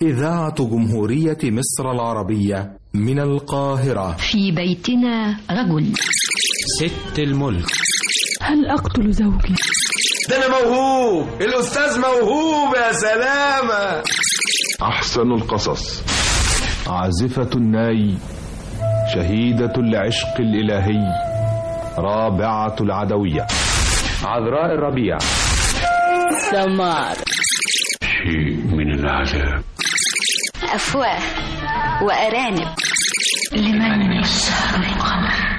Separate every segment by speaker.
Speaker 1: إذاعة جمهورية مصر العربية من القاهرة
Speaker 2: في بيتنا رجل
Speaker 3: ست الملك
Speaker 4: هل أقتل زوجي؟
Speaker 5: ده أنا موهوب الأستاذ موهوب يا سلامة
Speaker 6: أحسن القصص عازفة الناي شهيدة العشق الإلهي رابعة العدوية
Speaker 7: عذراء الربيع
Speaker 8: سمار
Speaker 7: شيء من العذاب
Speaker 9: أفواه وأرانب
Speaker 2: لمن يسهر القمر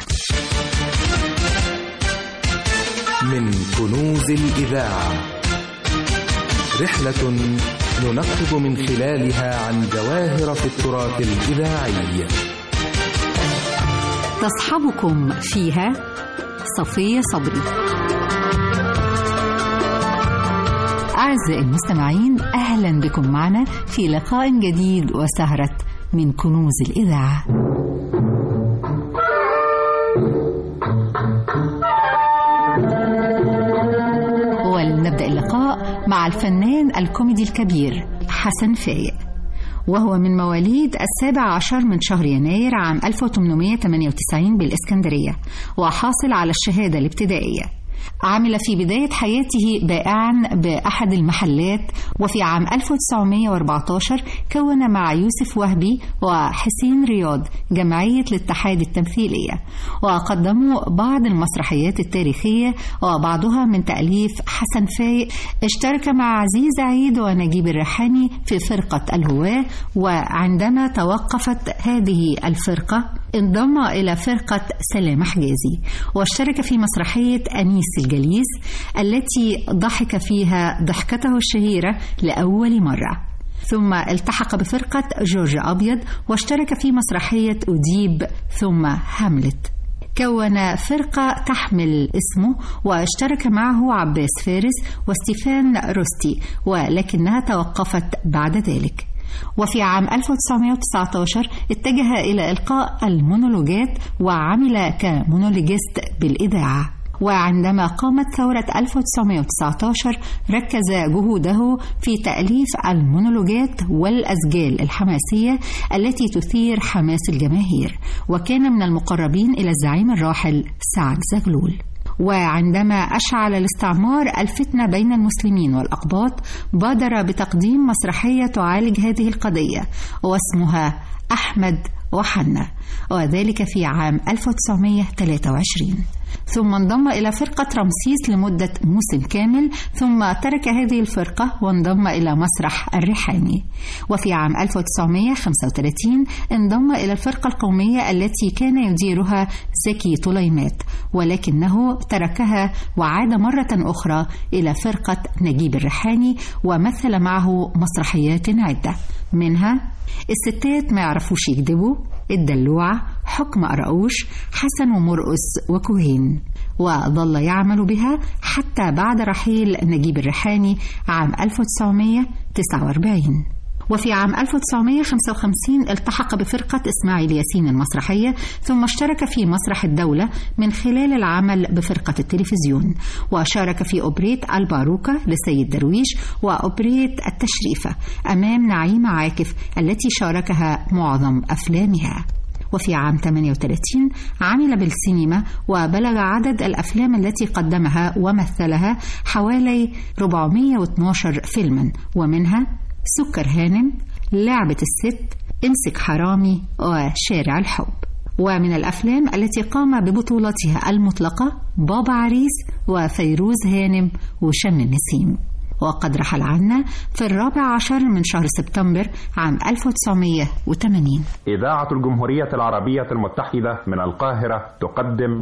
Speaker 1: من كنوز الإذاعة رحلة ننقب من خلالها عن جواهر في التراث الإذاعي
Speaker 10: تصحبكم فيها صفية صبري أعزائي المستمعين أهلا بكم معنا في لقاء جديد وسهرة من كنوز الإذاعة ولنبدأ اللقاء مع الفنان الكوميدي الكبير حسن فايق وهو من مواليد السابع عشر من شهر يناير عام 1898 بالإسكندرية وحاصل على الشهادة الابتدائية عمل في بداية حياته بائعا بأحد المحلات وفي عام 1914 كون مع يوسف وهبي وحسين رياض جمعية الاتحاد التمثيلية وقدموا بعض المسرحيات التاريخية وبعضها من تأليف حسن فايق اشترك مع عزيز عيد ونجيب الريحاني في فرقة الهواة وعندما توقفت هذه الفرقة انضم إلى فرقة سلام حجازي واشترك في مسرحية أنيس الجليس التي ضحك فيها ضحكته الشهيرة لأول مرة ثم التحق بفرقة جورج أبيض واشترك في مسرحية أديب ثم هاملت كون فرقة تحمل اسمه واشترك معه عباس فارس وستيفان روستي ولكنها توقفت بعد ذلك وفي عام 1919 اتجه إلى إلقاء المونولوجات وعمل كمونولوجيست بالإذاعة وعندما قامت ثورة 1919 ركز جهوده في تأليف المونولوجات والأسجال الحماسية التي تثير حماس الجماهير وكان من المقربين إلى الزعيم الراحل سعد زغلول وعندما أشعل الاستعمار الفتنة بين المسلمين والأقباط بادر بتقديم مسرحية تعالج هذه القضية واسمها أحمد وحنا وذلك في عام 1923 ثم انضم إلى فرقة رمسيس لمدة موسم كامل ثم ترك هذه الفرقة وانضم إلى مسرح الريحاني وفي عام 1935 انضم إلى الفرقة القومية التي كان يديرها زكي طليمات ولكنه تركها وعاد مرة أخرى إلى فرقة نجيب الريحاني ومثل معه مسرحيات عدة منها الستات ما يعرفوش يكذبوا الدلوعة حكم قرقوش حسن ومرقس وكوهين وظل يعمل بها حتى بعد رحيل نجيب الريحاني عام 1949 وفي عام 1955 التحق بفرقة إسماعيل ياسين المسرحية ثم اشترك في مسرح الدولة من خلال العمل بفرقة التلفزيون وشارك في أوبريت الباروكة لسيد درويش وأوبريت التشريفة أمام نعيمة عاكف التي شاركها معظم أفلامها وفي عام 38 عمل بالسينما وبلغ عدد الأفلام التي قدمها ومثلها حوالي 412 فيلما ومنها سكر هانم لعبة الست امسك حرامي وشارع الحب ومن الأفلام التي قام ببطولتها المطلقة بابا عريس وفيروز هانم وشم النسيم وقد رحل عنا في الرابع عشر من شهر سبتمبر عام 1980
Speaker 11: إذاعة الجمهورية العربية المتحدة من القاهرة تقدم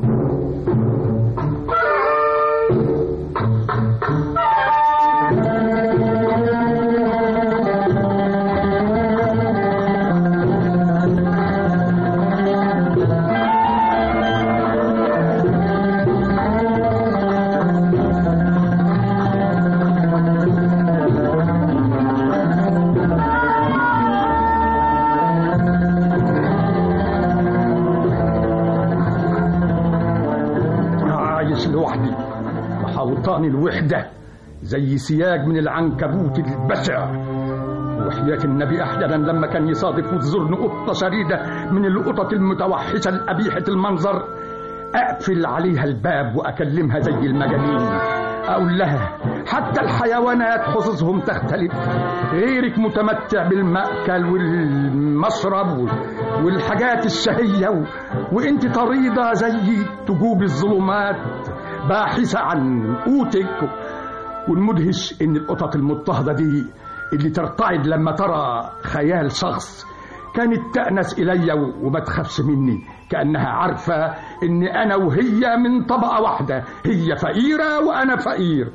Speaker 12: محوطاني الوحدة زي سياج من العنكبوت البشع وحياة النبي أحيانا لما كان يصادف وتزورني قطة شريدة من القطط المتوحشة القبيحة المنظر أقفل عليها الباب وأكلمها زي المجانين أقول لها حتى الحيوانات حصصهم تختلف غيرك متمتع بالمأكل والمشرب والحاجات الشهية و... وانت طريدة زي تجوب الظلمات باحثة عن قوتك والمدهش ان القطط المضطهدة دي اللي ترتعد لما ترى خيال شخص كانت تأنس إلي وما تخافش مني كأنها عارفة إن أنا وهي من طبقة واحدة هي فقيرة وأنا فقير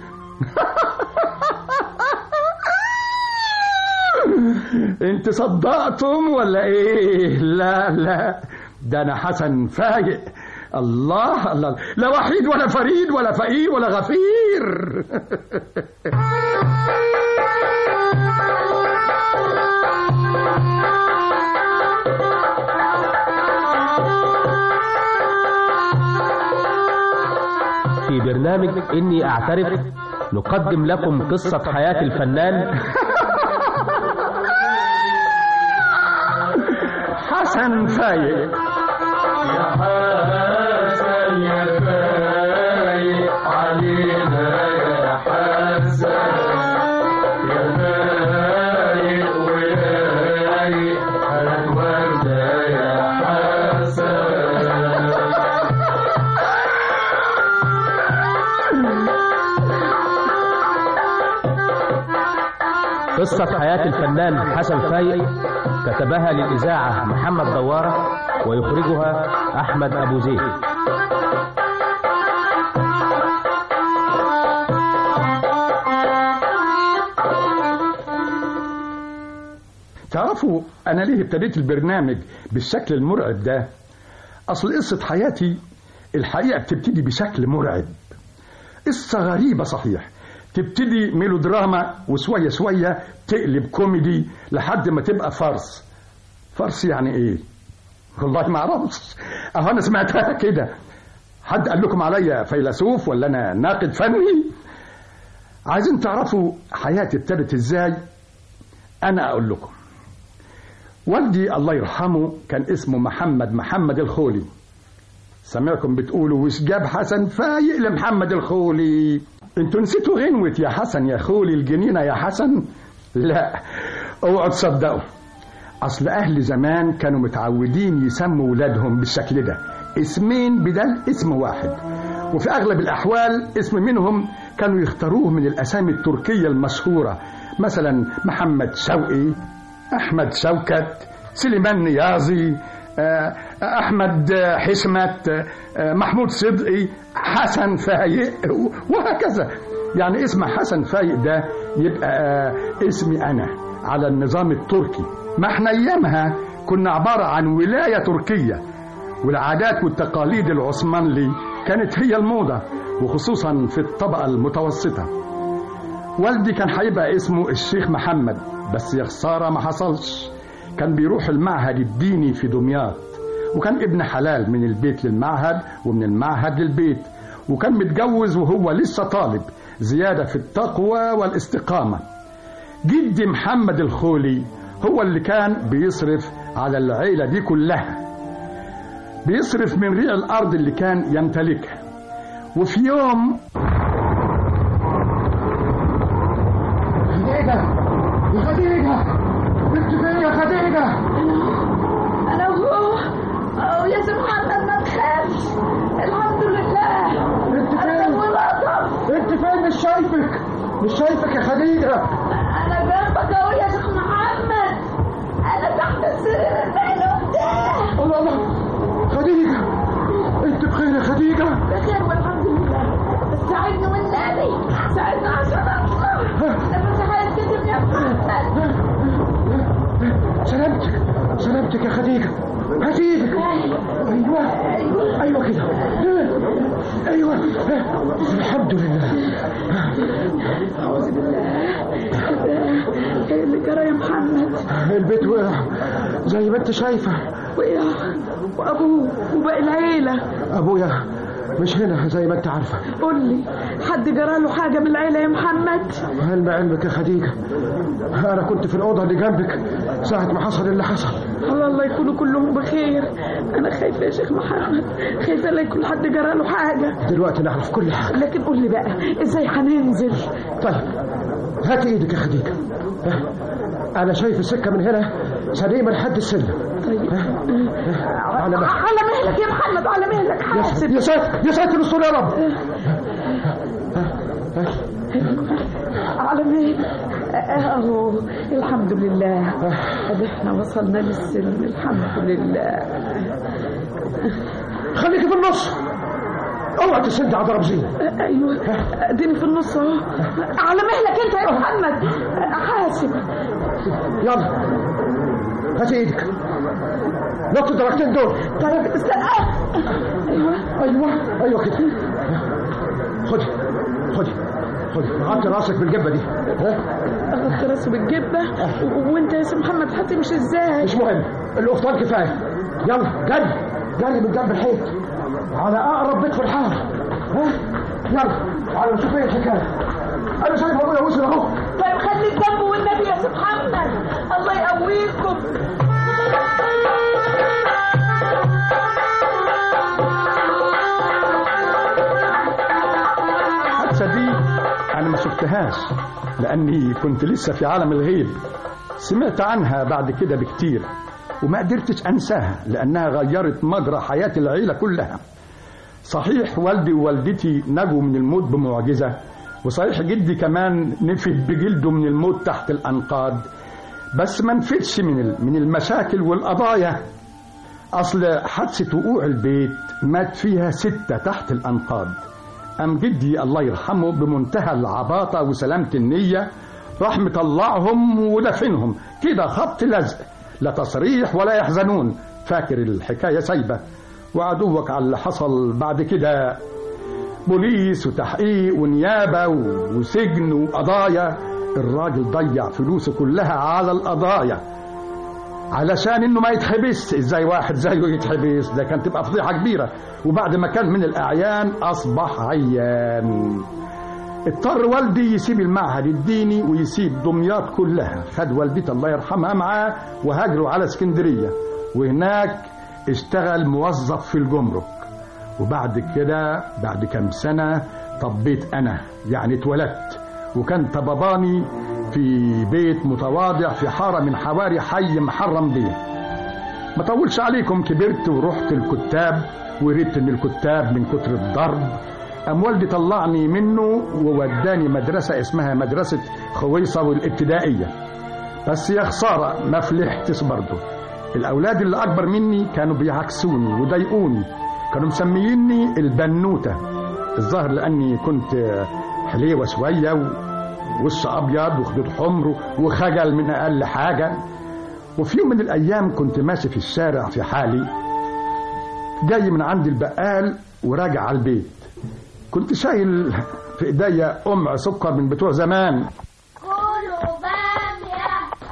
Speaker 12: انت صدقتم ولا ايه لا لا ده انا حسن فايق الله الله لا وحيد ولا فريد ولا فقير ولا غفير
Speaker 3: في برنامج إني أعترف نقدم لكم قصة حياة الفنان
Speaker 12: حسن فايق
Speaker 5: يا حسن يا فايق علينا يا حسن يا فايق ولايق هات وردة يا حسن
Speaker 3: قصة حياة الفنان حسن فايق كتبها للإذاعة محمد دوارة ويخرجها أحمد أبو زيد
Speaker 12: تعرفوا أنا ليه ابتديت البرنامج بالشكل المرعب ده أصل قصة حياتي الحقيقة بتبتدي بشكل مرعب قصة غريبة صحيح تبتدي ميلودراما وشوية شوية تقلب كوميدي لحد ما تبقى فرس فرس يعني ايه والله ما اعرفش اهو انا سمعتها كده حد قال لكم عليا فيلسوف ولا انا ناقد فني عايزين تعرفوا حياتي ابتدت ازاي انا اقول لكم والدي الله يرحمه كان اسمه محمد محمد الخولي سامعكم بتقولوا وش جاب حسن فايق لمحمد الخولي انتوا نسيتوا غنوة يا حسن يا خولي الجنينة يا حسن لا اوعوا تصدقوا اصل اهل زمان كانوا متعودين يسموا ولادهم بالشكل ده اسمين بدل اسم واحد وفي اغلب الاحوال اسم منهم كانوا يختاروه من الاسامي التركية المشهورة مثلا محمد شوقي احمد شوكت سليمان نيازي احمد حسمت محمود صدقي حسن فايق وهكذا يعني اسم حسن فايق ده يبقى اسمي انا على النظام التركي ما احنا ايامها كنا عبارة عن ولاية تركية والعادات والتقاليد العثمانلي كانت هي الموضة وخصوصا في الطبقة المتوسطة والدي كان هيبقى اسمه الشيخ محمد بس يا خسارة ما حصلش كان بيروح المعهد الديني في دمياط وكان ابن حلال من البيت للمعهد ومن المعهد للبيت وكان متجوز وهو لسه طالب زيادة في التقوى والاستقامة جدي محمد الخولي هو اللي كان بيصرف على العيلة دي كلها بيصرف من ريع الأرض اللي كان يمتلكها وفي يوم
Speaker 5: خديجة يا خديجة انت فين يا خديجة
Speaker 13: انا هو أو يا سي محمد ما تخافش الحمد لله
Speaker 5: انت فين انت فين مش شايفك مش شايفك يا خديجة
Speaker 13: انا جنبك اهو يا شيخ محمد انا تحت السرير المعلوم ده
Speaker 5: الله الله خديجة انت بخير يا خديجة
Speaker 13: بخير والحمد لله بس ساعدني والنبي ساعدني عشان الله نفسي هيتكتب يا محمد
Speaker 5: سلامتك سلامتك يا خديجة هسيبك ايوه ايوه كده ايوه الحمد لله
Speaker 13: اعوذ بالله ايه اللي جرى يا محمد
Speaker 5: البيت وقع زي ما انت شايفه
Speaker 13: وقع وابوه وباقي العيله
Speaker 5: ابويا
Speaker 14: مش هنا زي ما انت عارفه
Speaker 4: قول لي حد جرى له حاجه من العيله يا محمد
Speaker 14: علم علمك يا خديجه انا كنت في الاوضه اللي جنبك ساعه ما حصل اللي حصل
Speaker 4: الله الله يكونوا كلهم بخير انا خايفه يا شيخ محمد خايفه لا يكون حد جرى له حاجه
Speaker 14: دلوقتي نعرف كل حاجه
Speaker 4: لكن قول لي بقى ازاي هننزل
Speaker 14: طيب هاتي ايدك يا خديجه ها؟ انا شايف السكه من هنا سليمه لحد السلم
Speaker 4: طيب
Speaker 14: على مهلك
Speaker 4: على مهلك يا محمد على مهلك حاسب
Speaker 14: يا ساتر يا ساتر استر يا رب
Speaker 4: على مهلك اهو الحمد لله ادي احنا وصلنا للسلم الحمد لله
Speaker 14: خليكي في النص اوعى تسد على ضرب زين
Speaker 4: ايوه اديني في النص اهو على مهلك انت يا محمد حاسب
Speaker 14: يلا هاتي ايدك نط الدرجتين دول
Speaker 4: طيب استنى
Speaker 14: ايوه ايوه ايوه كده خدي خدي خدي غطي راسك بالجبه دي ها
Speaker 4: غطي راسي بالجبه و- وانت يا سي محمد هتمشي ازاي
Speaker 14: مش مهم القفطان كفايه يلا جري جري من جنب الحيط على اقرب بيت في الحاره ها يلا على نشوف ايه الحكايه انا شايف ابويا وصل اهو
Speaker 4: طيب خليك جنبه والنبي يا سي محمد الله يقويكم
Speaker 12: الحادثة دي أنا ما شفتهاش لأني كنت لسه في عالم الغيب سمعت عنها بعد كده بكتير وما قدرتش أنساها لأنها غيرت مجرى حياة العيلة كلها صحيح والدي ووالدتي نجوا من الموت بمعجزة وصحيح جدي كمان نفد بجلده من الموت تحت الأنقاض بس ما نفدش من ال- من المشاكل والقضايا أصل حادثة وقوع البيت مات فيها ستة تحت الأنقاض أم جدي الله يرحمه بمنتهى العباطة وسلامة النية راح مطلعهم ودفنهم كده خط لزق لا تصريح ولا يحزنون فاكر الحكاية سايبة وعدوك على اللي حصل بعد كده بوليس وتحقيق ونيابة وسجن وقضايا الراجل ضيع فلوسه كلها على القضايا علشان انه ما يتحبس ازاي واحد زيه يتحبس ده كان تبقى فضيحه كبيره وبعد ما كان من الاعيان اصبح عيان اضطر والدي يسيب المعهد الديني ويسيب دمياط كلها خد والدتي الله يرحمها معاه وهاجروا على اسكندريه وهناك اشتغل موظف في الجمرك وبعد كده بعد كام سنه طبيت انا يعني اتولدت وكان طبباني في بيت متواضع في حارة من حواري حي محرم بيه ما طولش عليكم كبرت ورحت الكتاب وقريت ان الكتاب من كتر الضرب أم والدي طلعني منه ووداني مدرسة اسمها مدرسة خويصة والابتدائية بس يا خسارة ما فلحتش برضه الأولاد اللي أكبر مني كانوا بيعكسوني وضايقوني كانوا مسميني البنوتة الظاهر لأني كنت حليوة شوية ووش أبيض وخدود حمر وخجل من أقل حاجة وفي يوم من الأيام كنت ماشي في الشارع في حالي جاي من عند البقال وراجع على البيت كنت شايل في ايديا قمع سكر من بتوع زمان
Speaker 13: كلوا بامية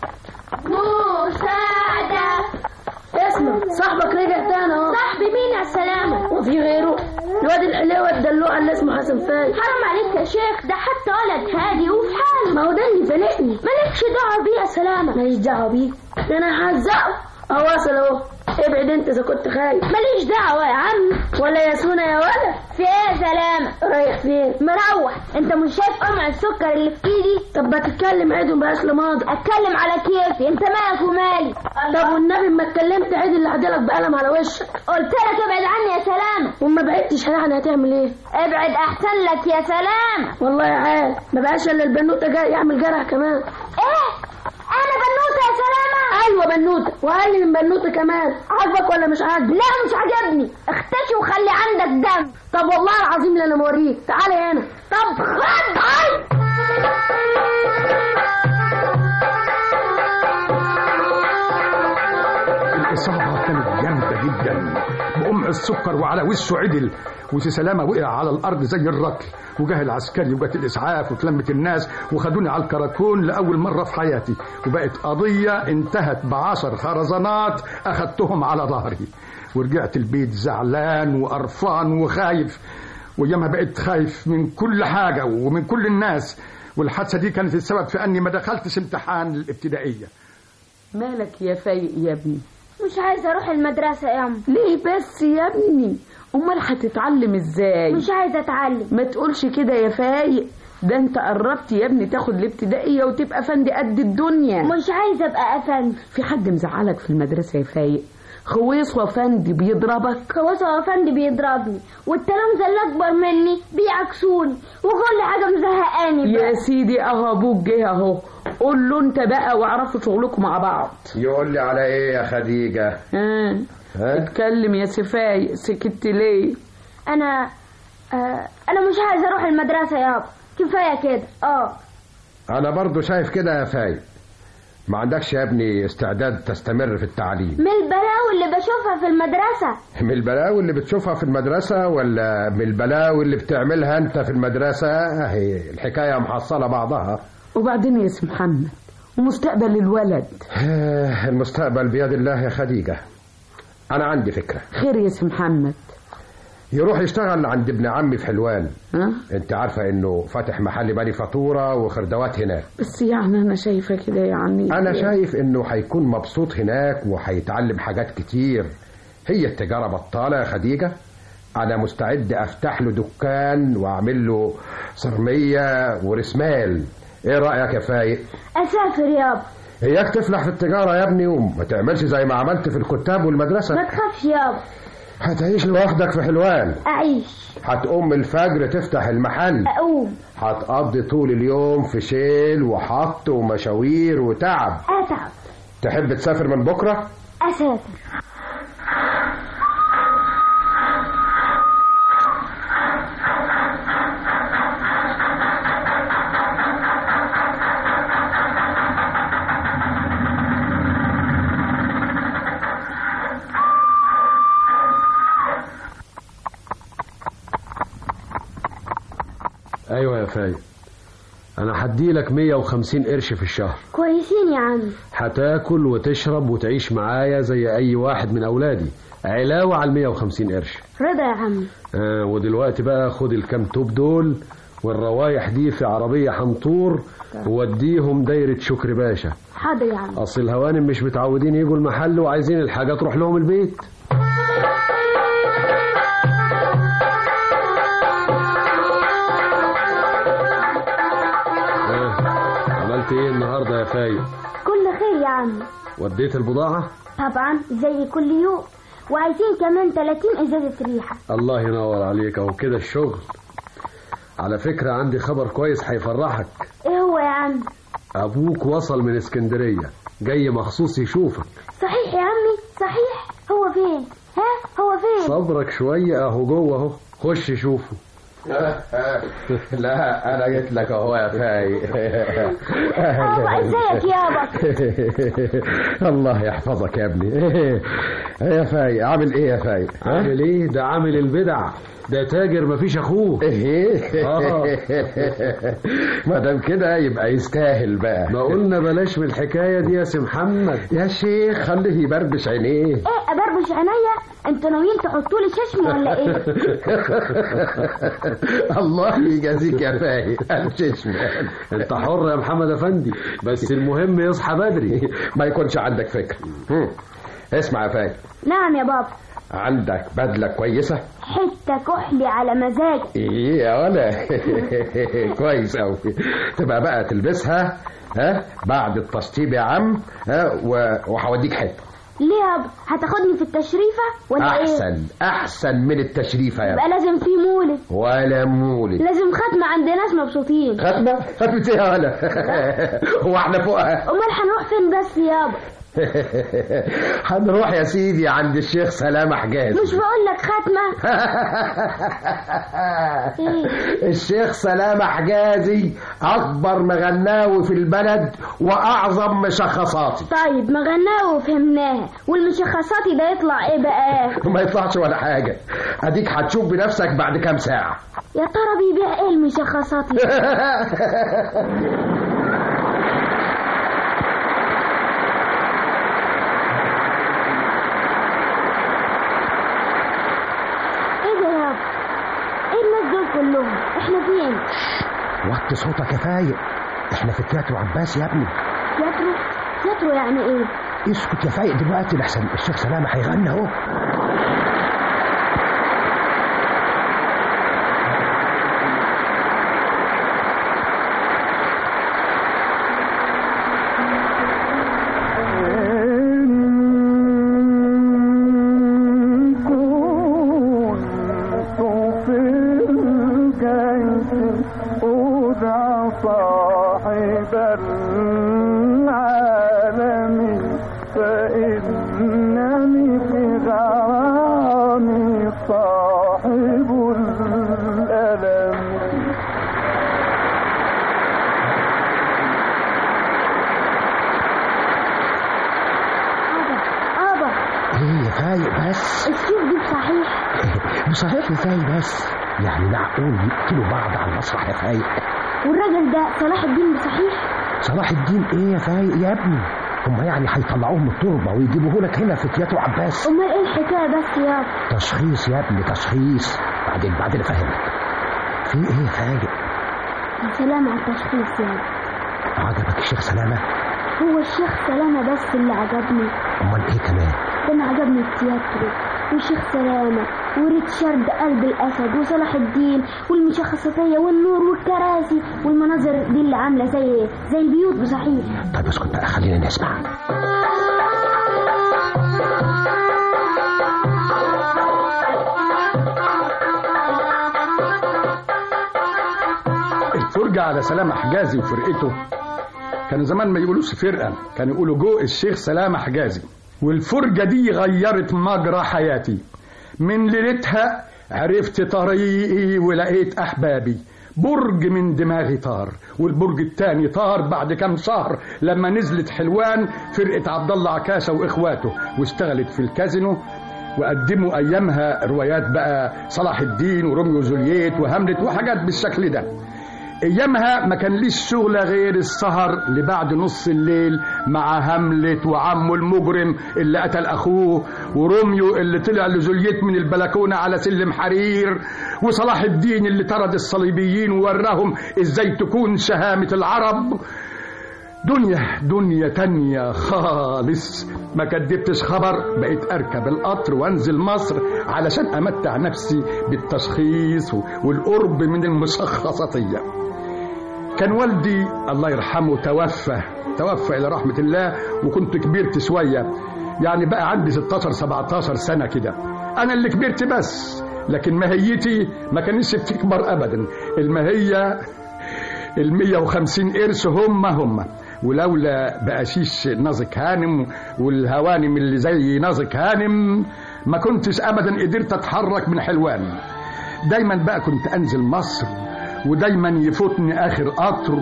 Speaker 13: مساعدة
Speaker 15: اسمع صاحبك رجع تاني اهو
Speaker 13: صاحبي مين يا سلامة
Speaker 15: وفي غيره الواد الحليوة الدلوع اللي اسمه حسن فايق
Speaker 13: حرام عليك يا شيخ ده حتى ولد هادي وفي حاله
Speaker 15: ما هو ده اللي فلقني
Speaker 13: مالكش دعوة بيه يا سلامة
Speaker 15: ماليش دعوة بيه ده انا هزقه اهو وصل اهو ابعد انت اذا كنت خايف
Speaker 13: ماليش دعوة يا عم
Speaker 15: ولا يا سونا يا ولا
Speaker 13: في ايه يا سلامة
Speaker 15: رايح فين
Speaker 13: مروح انت مش شايف قمع السكر اللي في ايدي
Speaker 15: طب ما تتكلم عيد بقاش لماضي
Speaker 13: اتكلم على كيفي انت مالك ومالي
Speaker 15: طب والنبي ما اتكلمت عيد اللي عدلك بقلم على وشك
Speaker 13: قلت لك ابعد عني يا سلامة
Speaker 15: وما بعدتش يعني هتعمل ايه
Speaker 13: ابعد احسن لك يا سلامة
Speaker 15: والله يا عال ما بقاش الا البنوته جاي يعمل جرح كمان
Speaker 13: ايه انا بنوتة يا سلامة
Speaker 15: ايوه بنوته واقل من بنوته كمان عاجبك ولا مش عاجبك
Speaker 13: لا مش عجبني اختشي وخلي عندك دم
Speaker 15: طب والله العظيم اللي انا موريك تعالى هنا
Speaker 13: طب خد هاي
Speaker 12: الإصابة كانت جامدة جدا بقمع السكر وعلى وشه عدل وسي سلامة وقع على الأرض زي الركل وجاه العسكري وجات الإسعاف وتلمت الناس وخدوني على الكراكون لأول مرة في حياتي وبقت قضية انتهت بعشر خرزانات أخدتهم على ظهري ورجعت البيت زعلان وقرفان وخايف وياما بقيت خايف من كل حاجة ومن كل الناس والحادثة دي كانت السبب في أني ما دخلتش امتحان الابتدائية
Speaker 4: مالك يا فايق يا ابني
Speaker 15: مش عايزة أروح المدرسة يا أم
Speaker 4: ليه بس يا ابني أمال هتتعلم إزاي
Speaker 15: مش عايزة أتعلم
Speaker 4: ما تقولش كده يا فايق ده انت قربت يا ابني تاخد الابتدائية وتبقى فندي قد الدنيا
Speaker 15: مش عايزة أبقى أفندي
Speaker 4: في حد مزعلك في المدرسة يا فايق خويص وفندي بيضربك
Speaker 15: خويص وفندي بيضربني والتلامذة اللي أكبر مني بيعكسوني وكل حاجة مزهقاني
Speaker 4: يا سيدي أهو أبوك جه أهو قول له أنت بقى واعرفوا شغلكم مع بعض
Speaker 16: يقول لي على إيه يا خديجة؟
Speaker 4: ها اتكلم يا سفاي سكت ليه؟
Speaker 15: أنا آه أنا مش عايزة أروح المدرسة يابا كفاية كده اه
Speaker 16: أنا برضو شايف كده يا فايق ما عندكش يا ابني استعداد تستمر في التعليم
Speaker 15: من البلاوي اللي بشوفها في المدرسة
Speaker 16: من البلاوي اللي بتشوفها في المدرسة ولا من البلاوي اللي بتعملها انت في المدرسة هي الحكاية محصلة بعضها
Speaker 4: وبعدين يا سي محمد ومستقبل الولد
Speaker 16: المستقبل بيد الله يا خديجة أنا عندي فكرة
Speaker 4: خير يا سي محمد
Speaker 16: يروح يشتغل عند ابن عمي في حلوان
Speaker 4: ها؟
Speaker 16: انت عارفة انه فاتح محل بني فاتورة وخردوات هناك
Speaker 4: بس يعني انا شايفة كده يعني
Speaker 16: انا شايف انه هيكون مبسوط هناك وهيتعلم حاجات كتير هي التجارة بطالة يا خديجة انا مستعد افتح له دكان واعمل له صرمية ورسمال ايه رأيك يا فايق
Speaker 15: اسافر يابا
Speaker 16: اياك تفلح في التجارة يا ابني وما تعملش زي ما عملت في الكتاب والمدرسة
Speaker 15: ما تخافش يابا
Speaker 16: هتعيش لوحدك في حلوان
Speaker 15: أعيش
Speaker 16: هتقوم الفجر تفتح المحل
Speaker 15: أقوم
Speaker 16: هتقضي طول اليوم في شيل وحط ومشاوير وتعب
Speaker 15: أتعب
Speaker 16: تحب تسافر من بكرة؟
Speaker 15: أسافر
Speaker 17: ايوه يا فايق انا هديلك 150 قرش في الشهر
Speaker 15: كويسين يا عم
Speaker 17: هتاكل وتشرب وتعيش معايا زي اي واحد من اولادي علاوة على 150 قرش
Speaker 15: رضا يا عم
Speaker 17: آه ودلوقتي بقى خد الكام توب دول والروايح دي في عربية حنطور ووديهم دايرة شكر باشا
Speaker 15: حاضر يا عم
Speaker 17: اصل الهوانم مش متعودين يجوا المحل وعايزين الحاجة تروح لهم البيت عملت ايه النهارده يا فايق
Speaker 15: كل خير يا عم
Speaker 17: وديت البضاعة
Speaker 15: طبعا زي كل يوم وعايزين كمان 30 ازازة ريحة
Speaker 17: الله ينور عليك اهو كده الشغل على فكرة عندي خبر كويس هيفرحك
Speaker 15: ايه هو يا عم
Speaker 17: ابوك وصل من اسكندرية جاي مخصوص يشوفك
Speaker 15: صحيح يا عمي صحيح هو فين ها هو فين
Speaker 17: صبرك شوية اهو جوه اهو خش شوفه
Speaker 16: لا انا جيت لك اهو يا فايق
Speaker 15: بابا ازيك يابا
Speaker 16: الله يحفظك يا ابني يا فايق عامل ايه يا فايق
Speaker 17: عامل ايه ده عامل البدع ده تاجر مفيش اخوه
Speaker 16: ما دام كده يبقى يستاهل بقى
Speaker 17: ما قلنا بلاش من الحكايه دي يا سي محمد
Speaker 16: يا شيخ خليه يبربش عينيه
Speaker 15: ايه ابربش عينيا انتوا ناويين تحطوا لي ششم ولا ايه
Speaker 16: الله يجازيك يا فايق الششم
Speaker 17: انت حر يا محمد افندي بس المهم يصحى بدري
Speaker 16: ما يكونش عندك فكر اسمع يا فايق
Speaker 15: نعم يا بابا
Speaker 16: عندك بدلة كويسة
Speaker 15: حتة كحلي على مزاج
Speaker 16: ايه يا ولا كويس اوي تبقى بقى تلبسها ها بعد التشطيب يا عم ها وهوديك حته
Speaker 15: ليه يابا هتاخدني في التشريفة ولا
Speaker 16: احسن
Speaker 15: ايه
Speaker 16: احسن من التشريفة يا
Speaker 15: يبقى لازم في مولد
Speaker 16: ولا مولد
Speaker 15: لازم ختمة عند ناس مبسوطين
Speaker 16: ختمة ختمة ايه يا ولا هو احنا فوقها
Speaker 15: امال هنروح فين بس يابا
Speaker 16: هنروح يا سيدي عند الشيخ سلامة حجاز
Speaker 15: مش بقول لك ختمة
Speaker 16: الشيخ سلامة حجازي أكبر مغناوي في البلد وأعظم مشخصاتي
Speaker 15: طيب مغناوي وفهمناها والمشخصاتي ده يطلع ايه بقى
Speaker 16: ما يطلعش ولا حاجة أديك هتشوف بنفسك بعد كام ساعة
Speaker 15: يا ترى بيبيع ايه المشخصاتي
Speaker 16: وطي صوتك يا فايق احنا في تياترو عباس يا ابني
Speaker 15: تياترو تياترو يعني ايه
Speaker 16: اسكت يا فايق دلوقتي لحسن الشيخ سلامة هيغني اهو
Speaker 18: صاحب العالم فإنني في غرامي صاحب الألم
Speaker 15: ابا
Speaker 16: ايه يا فايق بس
Speaker 15: السيوف دي صحيح
Speaker 16: بصحيح يا فايق بس يعني معقول يقتلوا بعض على المسرح يا فايق
Speaker 15: والراجل ده صلاح الدين صحيح
Speaker 16: صلاح الدين ايه يا فايق يا ابني هم يعني هيطلعوه من التربه ويجيبوه لك هنا في تياترو عباس
Speaker 15: امال ايه الحكايه بس يا
Speaker 16: تشخيص يا ابني تشخيص بعدين بعدين افهمك في ايه يا فايق
Speaker 15: يا سلام على التشخيص يعني
Speaker 16: عجبك الشيخ سلامه
Speaker 15: هو الشيخ سلامة بس اللي عجبني
Speaker 16: امال ايه كمان
Speaker 15: ده انا عجبني التياترو والشيخ سلامة وريتشارد قلب الأسد وصلاح الدين والمشخصاتية والنور والكراسي والمناظر دي اللي عاملة زي زي البيوت بصحيح
Speaker 16: طيب اسكت بقى خلينا نسمع
Speaker 12: الفرجة على سلامة حجازي وفرقته كانوا زمان ما يقولوش فرقة كانوا يقولوا جو الشيخ سلامة حجازي والفرجة دي غيرت مجرى حياتي من ليلتها عرفت طريقي ولقيت أحبابي برج من دماغي طار والبرج التاني طار بعد كام شهر لما نزلت حلوان فرقة عبد الله عكاشة وإخواته واشتغلت في الكازينو وقدموا أيامها روايات بقى صلاح الدين وروميو وجولييت وهاملت وحاجات بالشكل ده ايامها ما كان ليش شغلة غير السهر لبعد نص الليل مع هاملت وعمه المجرم اللي قتل اخوه وروميو اللي طلع لجولييت من البلكونة على سلم حرير وصلاح الدين اللي طرد الصليبيين ووراهم ازاي تكون شهامة العرب دنيا دنيا تانية خالص ما كدبتش خبر بقيت اركب القطر وانزل مصر علشان امتع نفسي بالتشخيص والقرب من المشخصاتيه كان والدي الله يرحمه توفى توفى الى رحمه الله وكنت كبرت شويه يعني بقى عندي 16 17 سنه كده انا اللي كبرت بس لكن ماهيتي ما كانتش بتكبر ابدا الماهيه ال 150 قرش هم هم ولولا بقشيش نازك هانم والهوانم اللي زي نازك هانم ما كنتش ابدا قدرت اتحرك من حلوان دايما بقى كنت انزل مصر ودايما يفوتني اخر قطر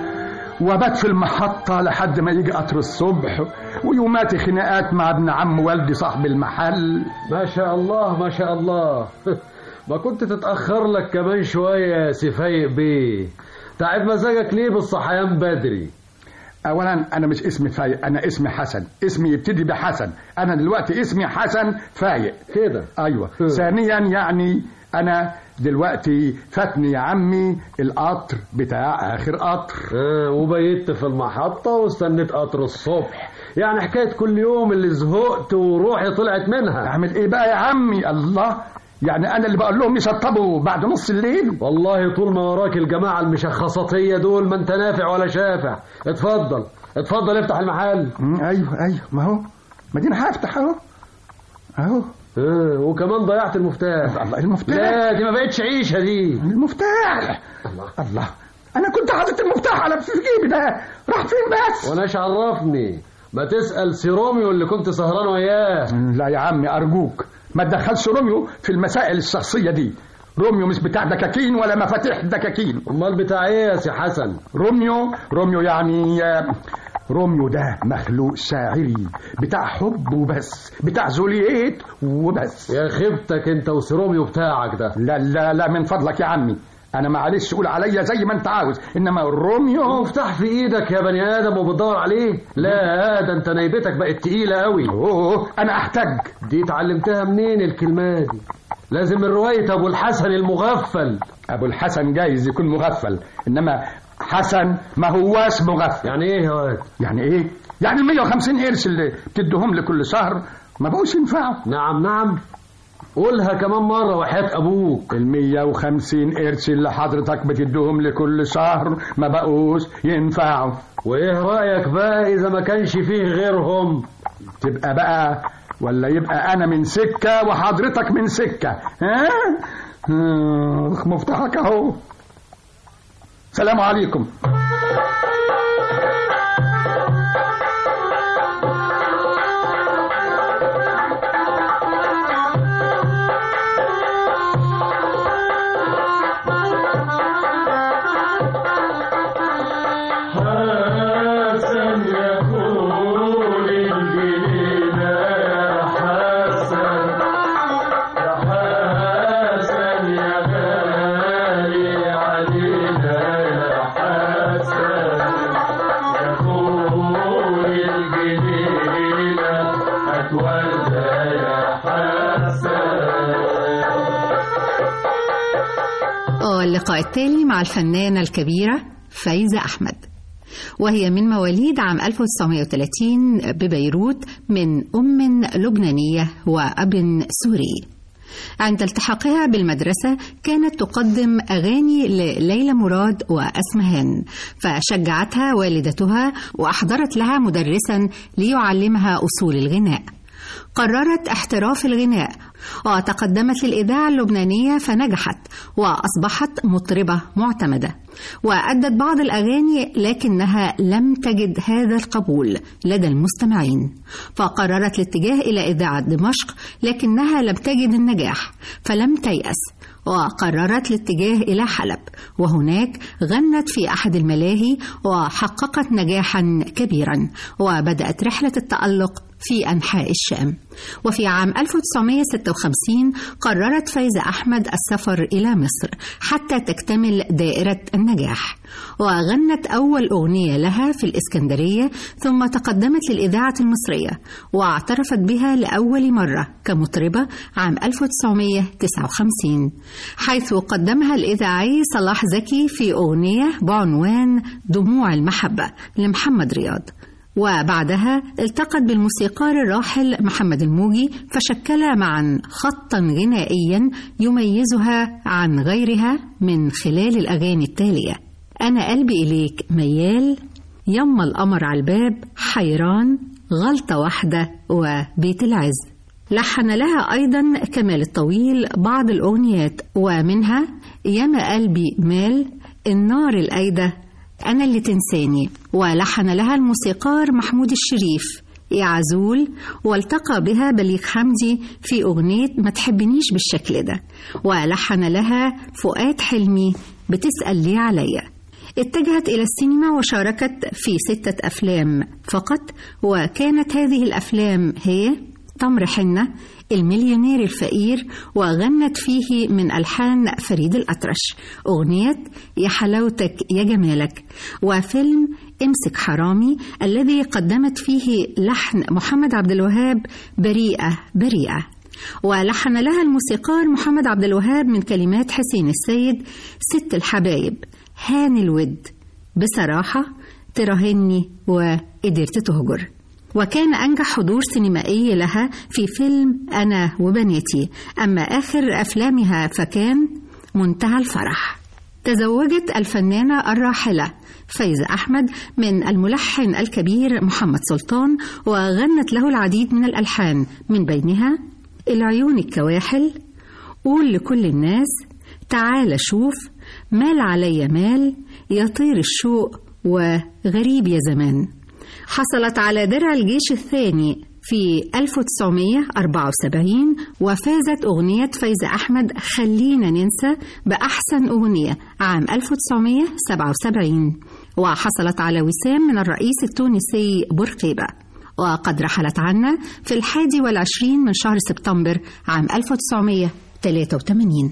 Speaker 12: وابات في المحطة لحد ما يجي قطر الصبح ويوماتي خناقات مع ابن عم والدي صاحب المحل
Speaker 17: ما شاء الله ما شاء الله ما كنت تتأخر لك كمان شوية يا سفايق بيه تعب مزاجك ليه بالصحيان بدري
Speaker 12: اولا انا مش اسمي فايق انا اسمي حسن اسمي يبتدي بحسن انا دلوقتي اسمي حسن فايق
Speaker 17: كده
Speaker 12: ايوه ثانيا يعني انا دلوقتي فاتني يا عمي القطر بتاع اخر قطر
Speaker 17: آه وبيت في المحطة واستنيت قطر الصبح يعني حكاية كل يوم اللي زهقت وروحي طلعت منها
Speaker 12: اعمل ايه بقى يا عمي الله يعني انا اللي بقول لهم يشطبوا بعد نص الليل
Speaker 17: والله طول ما وراك الجماعة المشخصاتية دول ما انت نافع ولا شافع اتفضل اتفضل افتح المحل
Speaker 12: ايوه ايوه ما هو ما دي انا هفتح اهو اهو
Speaker 17: اه وكمان ضيعت المفتاح
Speaker 12: الله المفتاح
Speaker 17: لا دي ما بقتش عيشة دي
Speaker 12: المفتاح الله الله انا كنت حاطط المفتاح على في جيبي ده راح فين بس
Speaker 17: وانا عرفني ما تسأل سي روميو اللي كنت سهران وياه
Speaker 12: لا يا عمي ارجوك ما تدخلش روميو في المسائل الشخصية دي روميو مش بتاع دكاكين ولا مفاتيح دكاكين
Speaker 17: امال بتاع ايه يا سي حسن
Speaker 12: روميو روميو يعني روميو ده مخلوق شاعري بتاع حب وبس بتاع جولييت وبس
Speaker 17: يا خيبتك انت وسروميو بتاعك ده
Speaker 12: لا لا لا من فضلك يا عمي انا معلش قول عليا زي ما انت عاوز انما روميو
Speaker 17: مفتاح في ايدك يا بني ادم وبتدور عليه لا ده انت نيبتك بقت تقيله قوي
Speaker 12: اوه انا احتاج
Speaker 17: دي اتعلمتها منين الكلمه دي لازم رواية أبو الحسن المغفل
Speaker 12: أبو الحسن جايز يكون مغفل إنما حسن ما هواش مغفل
Speaker 17: يعني إيه يا واد؟
Speaker 12: يعني إيه؟ يعني ال 150 قرش اللي بتديهم لي كل شهر ما بقوش ينفعوا
Speaker 17: نعم نعم قولها كمان مرة وحياة أبوك
Speaker 12: ال 150 قرش اللي حضرتك بتديهم لي كل شهر ما بقوش ينفعوا
Speaker 17: وإيه رأيك بقى إذا ما كانش فيه غيرهم
Speaker 12: تبقى بقى ولا يبقى أنا من سكة وحضرتك من سكة ها؟ آه، مفتاحك أهو سلام عليكم
Speaker 18: حسن يقول الجنينة حسن يا حسن يا غالي علينا يا حسن يقول الجنينة أتولى يا حسن
Speaker 10: واللقاء التالي مع الفنانة الكبيرة فايزة أحمد وهي من مواليد عام 1930 ببيروت من أم لبنانية وأب سوري عند التحاقها بالمدرسة كانت تقدم أغاني لليلى مراد وأسمهان فشجعتها والدتها وأحضرت لها مدرسا ليعلمها أصول الغناء قررت احتراف الغناء وتقدمت للإذاعة اللبنانية فنجحت وأصبحت مطربة معتمدة وأدت بعض الأغاني لكنها لم تجد هذا القبول لدى المستمعين فقررت الاتجاه إلى إذاعة دمشق لكنها لم تجد النجاح فلم تيأس وقررت الاتجاه إلى حلب وهناك غنت في أحد الملاهي وحققت نجاحا كبيرا وبدأت رحلة التألق في أنحاء الشام وفي عام 1956 قررت فايزة أحمد السفر إلى مصر حتى تكتمل دائرة النجاح وغنت أول أغنية لها في الإسكندرية ثم تقدمت للإذاعة المصرية واعترفت بها لأول مرة كمطربة عام 1959 حيث قدمها الإذاعي صلاح زكي في أغنية بعنوان دموع المحبة لمحمد رياض وبعدها التقت بالموسيقار الراحل محمد الموجي فشكلا معا خطا غنائيا يميزها عن غيرها من خلال الأغاني التالية أنا قلبي إليك ميال يما القمر على الباب حيران غلطة واحدة وبيت العز لحن لها أيضا كمال الطويل بعض الأغنيات ومنها ياما قلبي مال النار الأيدة أنا اللي تنساني ولحن لها الموسيقار محمود الشريف يا عزول والتقى بها بليغ حمدي في أغنية ما تحبنيش بالشكل ده ولحن لها فؤاد حلمي بتسأل لي عليا اتجهت إلى السينما وشاركت في ستة أفلام فقط وكانت هذه الأفلام هي تمر حنة المليونير الفقير وغنت فيه من ألحان فريد الأطرش أغنية يا حلاوتك يا جمالك وفيلم امسك حرامي الذي قدمت فيه لحن محمد عبد الوهاب بريئة بريئة ولحن لها الموسيقار محمد عبد الوهاب من كلمات حسين السيد ست الحبايب هان الود بصراحة تراهني وقدرت تهجر وكان أنجح حضور سينمائي لها في فيلم أنا وبناتي أما آخر أفلامها فكان منتهى الفرح تزوجت الفنانة الراحلة فايزة أحمد من الملحن الكبير محمد سلطان وغنت له العديد من الألحان من بينها العيون الكواحل قول لكل الناس تعال شوف مال علي مال يطير الشوق وغريب يا زمان حصلت على درع الجيش الثاني في 1974 وفازت أغنية فايزة أحمد خلينا ننسى بأحسن أغنية عام 1977 وحصلت على وسام من الرئيس التونسي بورقيبة وقد رحلت عنا في الحادي والعشرين من شهر سبتمبر عام 1983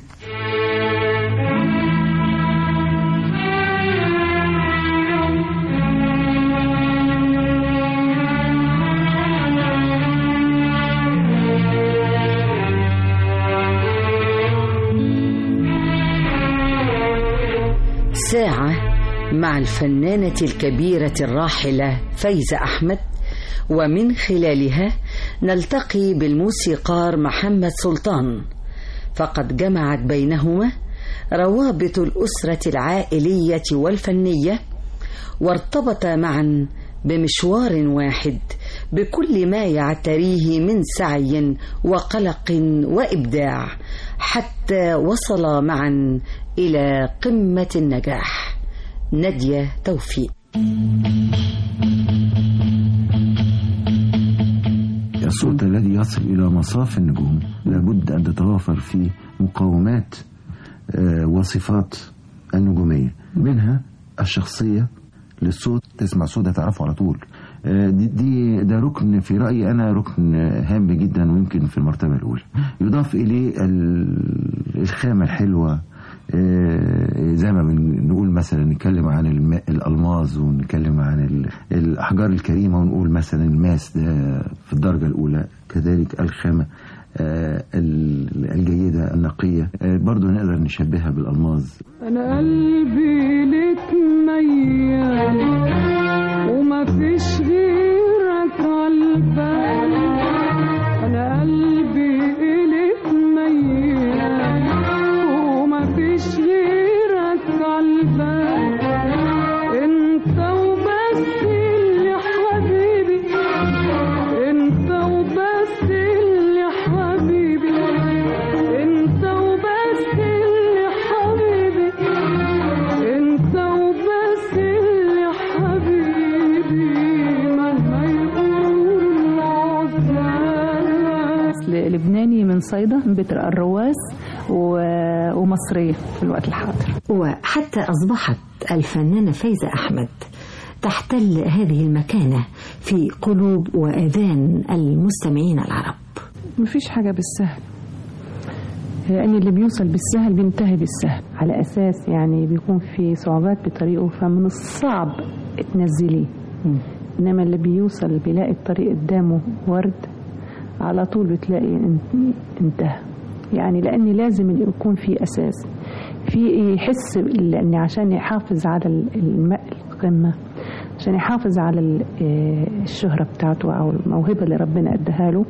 Speaker 19: ساعة مع الفنانة الكبيرة الراحلة فايزة أحمد ومن خلالها نلتقي بالموسيقار محمد سلطان فقد جمعت بينهما روابط الأسرة العائلية والفنية وارتبطا معا بمشوار واحد بكل ما يعتريه من سعي وقلق وابداع حتى وصلا معا الى قمه النجاح ناديه توفيق
Speaker 20: الصوت الذي يصل إلى مصاف النجوم لابد أن تتوافر فيه مقومات آه، وصفات النجومية منها الشخصية للصوت تسمع صوت تعرفه على طول آه، دي, دي ده ركن في رأيي أنا ركن هام جدا ويمكن في المرتبة الأولى يضاف إليه ال- الخامة الحلوة آه، زي ما بنقول مثلا نتكلم عن الم- الألماظ ونتكلم عن ال- الأحجار الكريمة ونقول مثلا الماس ده في الدرجة الأولى كذلك الخامة آه، ال- الجيدة النقية آه، برضو نقدر نشبهها بالألماظ
Speaker 4: انا قلبي لك ميال وما فيش غيرك عالبال انا قلبي لك ميال وما فيش غيرك عالبال انت وبس اللي حبيبي انت وبس اللي حبيبي انت وبس اللي حبيبي انت وبس اللي حبيبي مهما يقول العذاب
Speaker 21: أصل لبناني من صيدا من بيت الرواس و- ومصرية في الوقت الحاضر
Speaker 22: وحتى أصبحت الفنانة فايزة أحمد تحتل هذه المكانة في قلوب وآذان المستمعين العرب
Speaker 21: مفيش حاجة بالسهل لأن اللي بيوصل بالسهل بينتهي بالسهل على أساس يعني بيكون في صعوبات بطريقه فمن الصعب تنزليه إنما اللي بيوصل بيلاقي الطريق قدامه ورد على طول بتلاقي ان- انتهى يعني لأن لازم يكون في أساس في يحس لأن عشان يحافظ على ال- الم- القمة عشان يحافظ على ال- آه، الشهرة بتاعته أو الموهبة اللي ربنا أداها له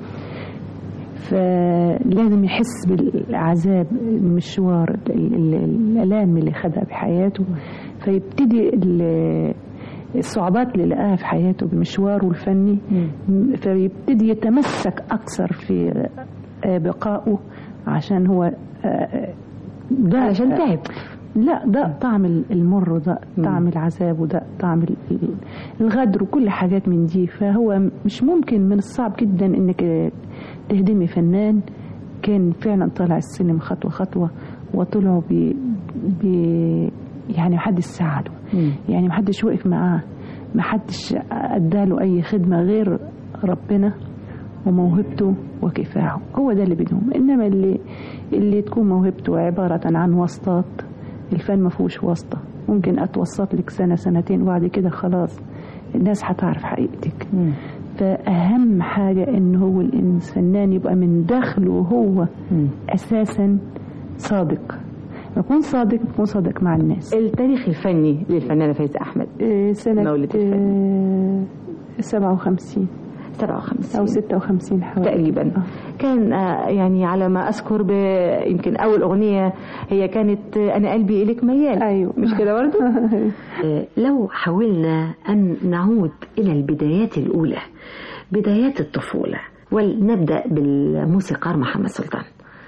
Speaker 21: فلازم يحس بالعذاب المشوار ال- ال- الالام اللي خدها بحياته فيبتدي ال- الصعوبات اللي لقاها في حياته بمشواره الفني فيبتدي يتمسك اكثر في آه، بقائه عشان هو آه، ده
Speaker 22: علشان تعب
Speaker 21: لا ده طعم المر وده طعم العذاب وده طعم ال- ال- الغدر وكل حاجات من دي فهو مش ممكن من الصعب جدا انك تهدمي فنان كان فعلا طالع السلم خطوه خطوه وطلعوا بي بي يعني محدش ساعده يعني محدش وقف معاه محدش اداله اي خدمه غير ربنا وموهبته وكفاحه هو ده اللي بينهم انما اللي اللي تكون موهبته عباره عن واسطات الفن ما فيهوش واسطه ممكن اتوسط لك سنه سنتين وبعد كده خلاص الناس هتعرف حقيقتك فاهم حاجه ان هو الفنان يبقى من داخله هو اساسا صادق يكون صادق يكون صادق مع الناس
Speaker 22: التاريخ الفني للفنانة فايزة أحمد
Speaker 21: سنة
Speaker 22: مولد
Speaker 21: آه، 57
Speaker 22: 57
Speaker 21: أو 56 حوالي
Speaker 22: تقريبا كان آه، يعني على ما أذكر ب... يمكن أول أغنية هي كانت آه، أنا قلبي إليك ميال أيوه مش كده برضو آه، لو حاولنا أن نعود إلى البدايات الأولى بدايات الطفولة ولنبدأ بالموسيقار محمد سلطان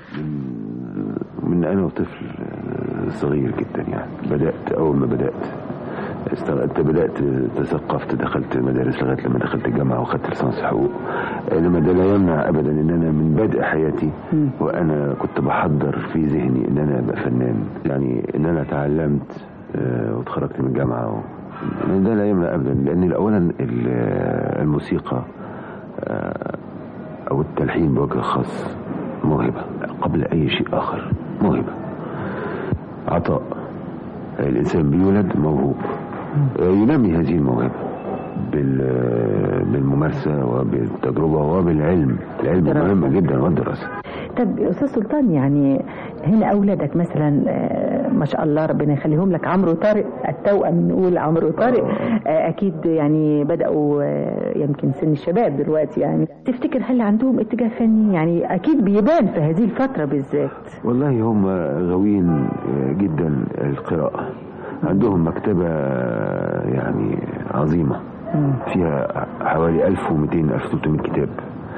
Speaker 23: من انا وطفل آه، صغير جدا يعني بدات اول ما بدات استغلت بدات تثقفت دخلت مدارس لغايه لما دخلت الجامعه واخدت ليسانس حقوق انما ده لا يمنع ابدا ان انا من بدء حياتي وانا كنت بحضر في ذهني ان انا ابقى فنان يعني ان انا تعلمت آه، واتخرجت من الجامعه و... ده لا يمنع ابدا لان اولا ال- الموسيقى آه، او التلحين بوجه خاص موهبه قبل اي شيء اخر موهبه عطاء الانسان بيولد موهوب ينمي هذه الموهبه بال- بالممارسه وبالتجربه وبالعلم العلم مهم جدا والدراسه
Speaker 22: طب يا أستاذ سلطان يعني هنا اولادك مثلا آه، ما شاء الله ربنا يخليهم لك عمرو وطارق التوأم نقول عمرو وطارق آه، اكيد يعني بداوا آه، يمكن سن الشباب دلوقتي يعني تفتكر هل عندهم اتجاه فني يعني اكيد بيبان في هذه الفتره بالذات
Speaker 23: والله هم غاويين جدا القراءة عندهم مكتبة يعني عظيمة فيها حوالي 1200 1300 كتاب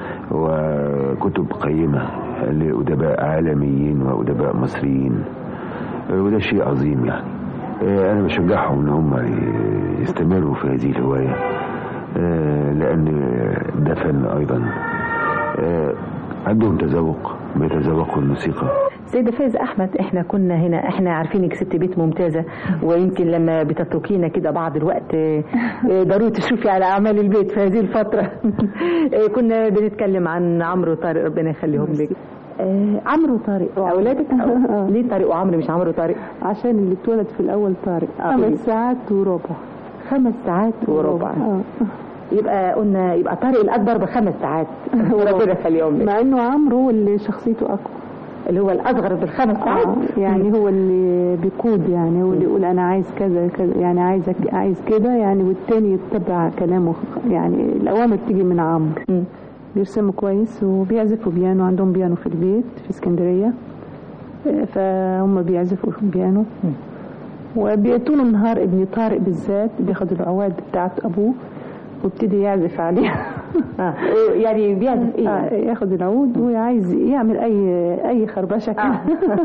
Speaker 23: وكتب قيمة لأدباء عالميين وأدباء مصريين وده شيء عظيم يعني أنا بشجعهم إن هم يستمروا في هذه الهواية لأن ده فن أيضا عندهم تذوق بيتذوقوا الموسيقى
Speaker 22: سيدة فايزة أحمد إحنا كنا هنا إحنا عارفينك ست بيت ممتازة ويمكن لما بتتركينا كده بعض الوقت آه، آه، ضروري تشوفي على أعمال البيت في هذه الفترة آه، كنا بنتكلم عن عمرو وطارق ربنا يخليهم لك آه، عمرو وطارق أولادك أو- ليه طارق وعمرو مش عمرو وطارق
Speaker 21: عشان اللي اتولد في الأول طارق
Speaker 22: آه،
Speaker 21: خمس
Speaker 22: قولي.
Speaker 21: ساعات وربع
Speaker 22: خمس ساعات وربع
Speaker 21: آه.
Speaker 22: يبقى قلنا يبقى طارق الأكبر بخمس ساعات ربنا يخليهم لك
Speaker 21: مع إنه عمرو هو اللي شخصيته أقوى
Speaker 22: اللي هو الأصغر بالخمس ساعات
Speaker 21: آه، يعني هو اللي بيقود يعني هو اللي يقول انا عايز كذا كذا يعني عايز عايز كده يعني والتاني يتبع كلامه يعني الاوامر تيجي من عمرو بيرسموا كويس وبيعزفوا بيانو عندهم بيانو في البيت في اسكندريه آه، فهم بيعزفوا بيانو وطول النهار ابني طارق بالذات بياخد العواد بتاعت ابوه وابتدي يعزف عليها
Speaker 22: يعني بيعزف ايه
Speaker 21: آه ياخد العود وعايز يعمل اي اي خربشه كده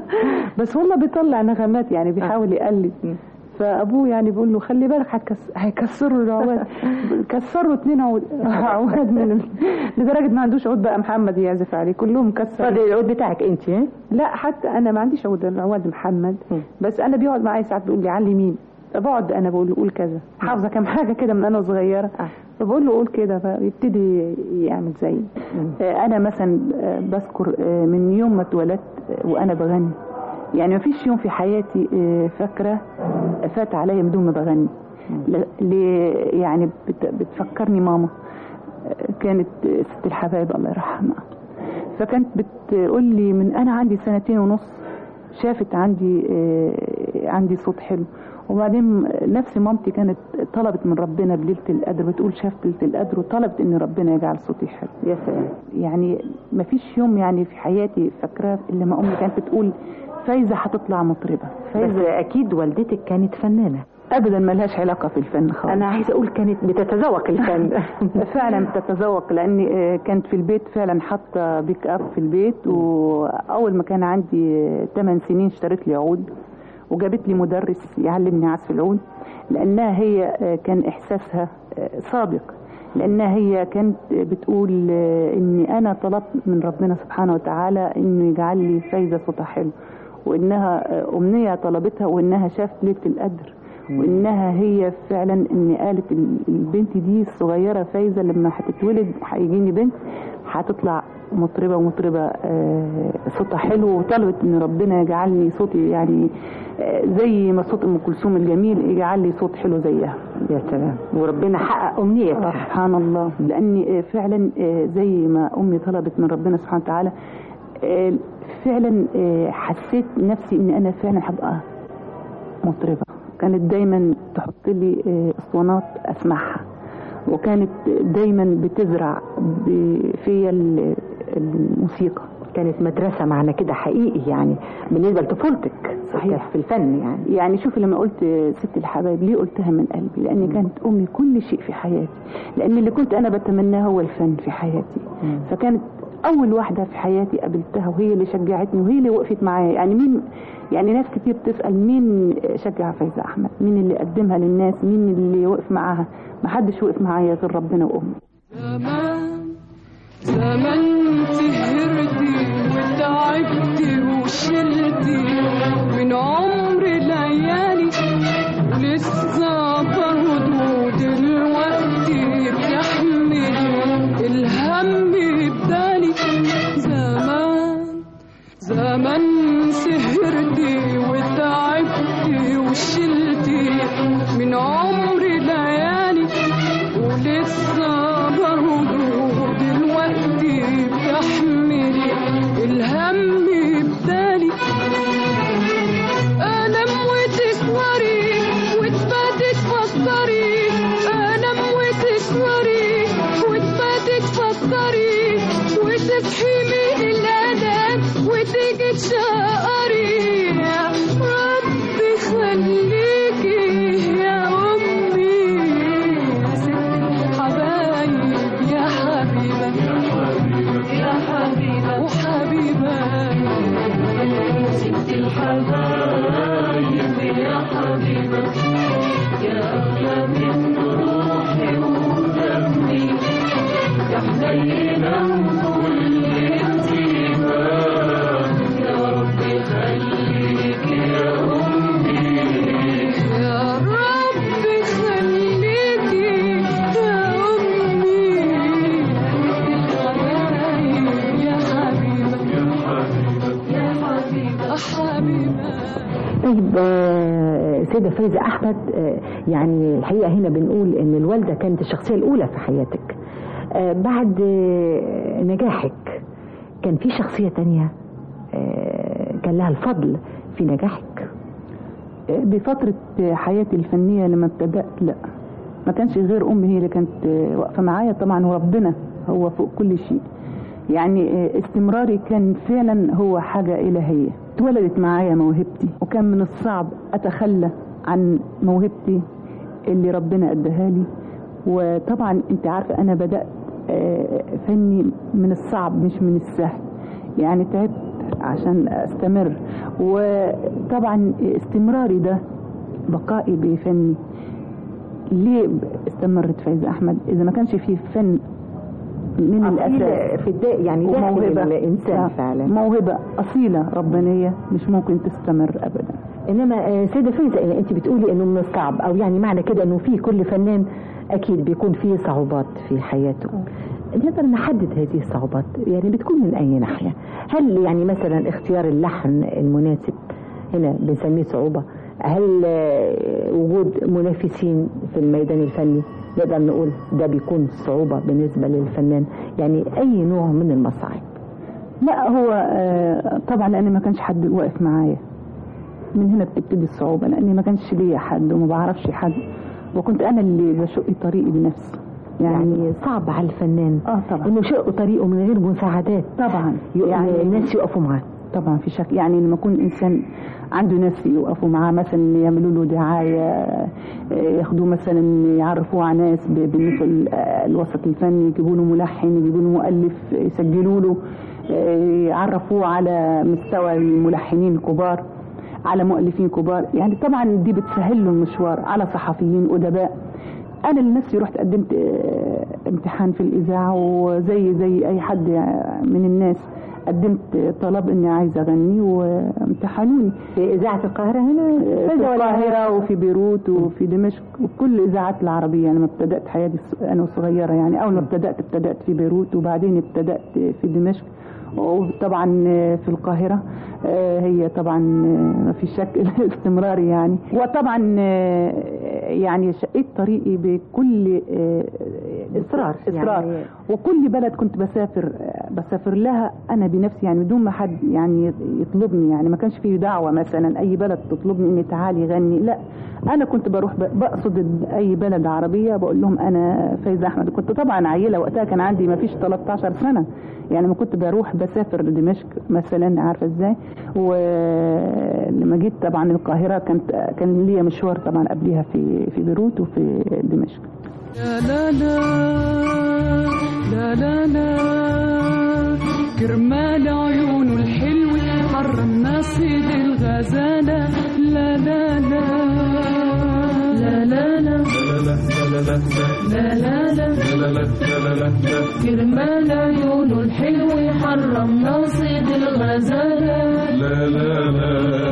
Speaker 21: بس والله بيطلع نغمات يعني بيحاول يقلد فابوه يعني بيقول له خلي بالك هتكس... هيكسروا العواد كسروا اتنين عود عواد من لدرجه ما عندوش عود بقى محمد يعزف عليه كلهم كسر
Speaker 22: طب العود بتاعك انت ها؟
Speaker 21: لا حتى انا ما عنديش عود العواد محمد بس انا بيقعد معايا ساعات بيقول لي علمين بقعد انا بقول له قول كذا حافظه كام حاجه كده من انا صغيره فبقول له قول كده فيبتدي يعمل زيي آه، انا مثلا آه، بذكر آه، من يوم ما اتولدت آه، وانا بغني يعني ما فيش يوم في حياتي آه، فاكره فات عليا بدون ما بغني ل- ل- يعني بت- بتفكرني ماما آه، كانت آه، ست الحبايب الله يرحمها فكانت بتقول لي من انا عندي سنتين ونص شافت عندي آه، عندي صوت حلو وبعدين نفس مامتي كانت طلبت من ربنا بليله القدر بتقول شافت ليله القدر وطلبت ان ربنا يجعل صوتي حلو
Speaker 22: يا سلام
Speaker 21: يعني ما فيش يوم يعني في حياتي فاكراه الا ما امي كانت بتقول فايزه هتطلع مطربه
Speaker 22: بس اكيد والدتك كانت فنانه
Speaker 21: ابدا ملهاش علاقه في الفن خالص
Speaker 22: انا عايزه اقول كانت بتتذوق الفن
Speaker 21: فعلا بتتذوق لاني آه، كانت في البيت فعلا حاطه بيك اب في البيت واول ما كان عندي 8 سنين اشتريت لي عود وجابت لي مدرس يعلمني عزف العود لانها هي آه، كان احساسها آه، صادق لانها هي كانت بتقول آه، اني انا طلبت من ربنا سبحانه وتعالى انه يجعل لي فايزه صوتها حلو وانها آه، امنيه طلبتها وانها شافت ليله القدر وانها هي فعلا ان قالت ال- البنت دي الصغيره فايزه لما هتتولد هيجيني بنت هتطلع مطربه ومطربه آه، صوتها حلو وطلبت ان ربنا يجعلني صوتي يعني آه، زي ما صوت ام كلثوم الجميل يجعل لي صوت حلو زيها
Speaker 22: يا سلام وربنا حقق امنيتها
Speaker 21: آه، سبحان الله لاني آه، فعلا آه، زي ما امي طلبت من ربنا سبحانه وتعالى آه، فعلا آه، حسيت نفسي ان انا فعلا هبقى مطربه كانت دايما تحط لي آه، اسطوانات اسمعها وكانت دايما بتزرع ب- فيا ال- الموسيقى
Speaker 22: كانت مدرسة معنا كده حقيقي يعني بالنسبة لطفولتك
Speaker 21: صحيح
Speaker 22: في الفن يعني
Speaker 21: يعني شوفي لما قلت ست الحبايب ليه قلتها من قلبي لان كانت امي كل شيء في حياتي لان اللي كنت انا بتمناه هو الفن في حياتي فكانت اول واحده في حياتي قابلتها وهي اللي شجعتني وهي اللي وقفت معايا يعني مين يعني ناس كتير بتسال مين شجع فايزه احمد مين اللي قدمها للناس مين اللي وقف معاها ما حدش وقف معايا غير ربنا وامي
Speaker 6: زمان سهرتي وتعبتي وشلتي من عمر ليالي ولسه برضه دلوقتي بتحملي الهم بدالي زمان زمان سهرتي وتعبتي وشلتي من عمر ليالي ولسه برضه دلوقتي بتحملي الهم بدالي وتفهمي الأدب وتيجي تشقري يا ربي خليكي يا أمي يا ست الحبايب يا حبيبة يا حبيبة وحبيبة ست الحبايب يا حبيبة يا أغلى من روحي ودمي يا حنينة وكل انتباه يا ربي خليك يا أمي يا ربي خليك يا أمي يا حبيبة يا حبيبة حبيبة
Speaker 22: طيب آه، سيدة فايزة أحمد آه، يعني الحقيقة هنا بنقول إن الوالدة كانت الشخصية الأولى في حياتك آه، بعد آه، نجاحك كان في شخصية تانية آه، كان لها الفضل في نجاحك
Speaker 21: بفترة حياتي الفنية لما ابتدأت لا ما كانش غير أمي هي اللي كانت واقفة معايا طبعا وربنا هو فوق كل شيء يعني استمراري كان فعلا هو حاجة إلهية اتولدت معايا موهبتي وكان من الصعب أتخلى عن موهبتي اللي ربنا أداها لي وطبعا انت عارفة أنا بدأت آه، فني من الصعب مش من السهل يعني تعبت عشان استمر وطبعا استمراري ده بقائي بفني ليه استمرت فايزة أحمد إذا ما كانش فيه فن من
Speaker 22: أصيل
Speaker 21: الأساس
Speaker 22: في الدا- يعني داخل
Speaker 21: وموهبة.
Speaker 22: الإنسان
Speaker 21: آه،
Speaker 22: فعلا.
Speaker 21: موهبة أصيلة ربانية مش ممكن تستمر أبدا
Speaker 22: انما آه، سيده فايزه يعني انت بتقولي انه من الصعب او يعني معنى كده انه في كل فنان اكيد بيكون فيه صعوبات في حياته نقدر نحدد هذه الصعوبات يعني بتكون من اي ناحيه هل يعني مثلا اختيار اللحن المناسب هنا بنسميه صعوبه هل آه، وجود منافسين في الميدان الفني نقدر نقول ده بيكون صعوبه بالنسبه للفنان يعني اي نوع من المصاعب
Speaker 21: لا هو آه، طبعا لأن ما كانش حد واقف معايا من هنا بتبتدي الصعوبة لأني ما كانش ليا حد وما بعرفش حد وكنت أنا اللي بشق طريقي بنفسي يعني,
Speaker 22: يعني صعب على الفنان
Speaker 21: اه طبعا
Speaker 22: انه شق طريقه من غير مساعدات
Speaker 21: طبعا
Speaker 22: يعني الناس يقفوا معاه
Speaker 21: طبعا في شك يعني لما يكون انسان عنده ناس يوقفوا معاه مثلا يعملوا له دعايه آه، ياخدوه مثلا يعرفوه على ناس ب- بالنسبه للوسط الفني يجيبوا له ملحن يجيبوا له مؤلف يسجلوا له آه، يعرفوه على مستوى الملحنين الكبار على مؤلفين كبار يعني طبعا دي بتسهل له المشوار على صحفيين ادباء انا لنفسي رحت قدمت آه، امتحان في الاذاعه وزي زي اي حد من الناس قدمت طلب اني عايزه اغني وامتحنوني
Speaker 22: في اذاعه القاهره هنا
Speaker 21: في القاهره وفي بيروت وفي دمشق وكل الاذاعات العربيه لما ابتدات حياتي الص- انا صغيره يعني اول ما ابتدات ابتدات في بيروت وبعدين ابتدات في دمشق وطبعا في القاهرة آه، هي طبعا آه، ما في شك الاستمراري يعني وطبعا آه، يعني شقيت طريقي بكل آه،
Speaker 22: إصرار
Speaker 21: إصرار
Speaker 22: يعني-
Speaker 21: وكل بلد كنت بسافر آه، بسافر لها أنا بنفسي يعني بدون ما حد يعني يطلبني يعني ما كانش فيه دعوة مثلا أي بلد تطلبني إني تعالي غني لا أنا كنت بروح ب- بقصد أي بلد عربية بقول لهم أنا فايزة أحمد كنت طبعا عيلة وقتها كان عندي ما فيش 13 سنة يعني ما كنت بروح بسافر دمشق مثلا عارفة إزاي ولما جيت طبعا القاهرة كانت كان ليا مشوار طبعا قبليها في في بيروت وفي دمشق
Speaker 6: لا لا لا لا لا لا كرمال عيونه الحلوة حرمنا صيد الغزالة لا لا لا لا لا لا لا لا لا كرمال عيونه الحلوة حرمنا صيد الغزالة
Speaker 18: لا لا لا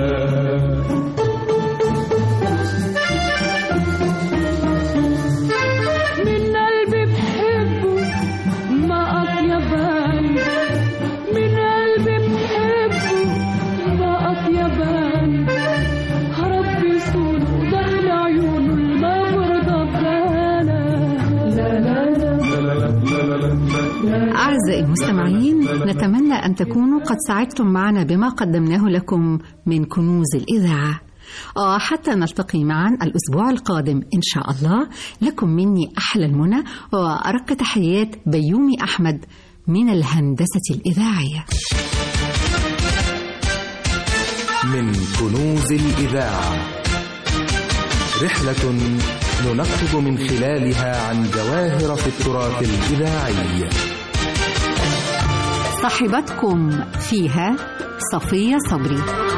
Speaker 6: من قلبي بحبه ما أطيب قلبي من قلبي بحبه ما أطيب قلبي ربي صونه دخل عيونه ما برضى ببالة لا لا لا
Speaker 10: أعزائي المستمعين نتمنى أن تكونوا قد سعدتم معنا بما قدمناه لكم من كنوز الإذاعة آه حتى نلتقي معا الأسبوع القادم إن شاء الله لكم مني أحلى المنى وأرق تحيات بيومي أحمد من الهندسة الإذاعية
Speaker 1: من كنوز الإذاعة رحلة ننقب من خلالها عن جواهر في التراث الإذاعي
Speaker 10: صاحبتكم فيها صفية صبري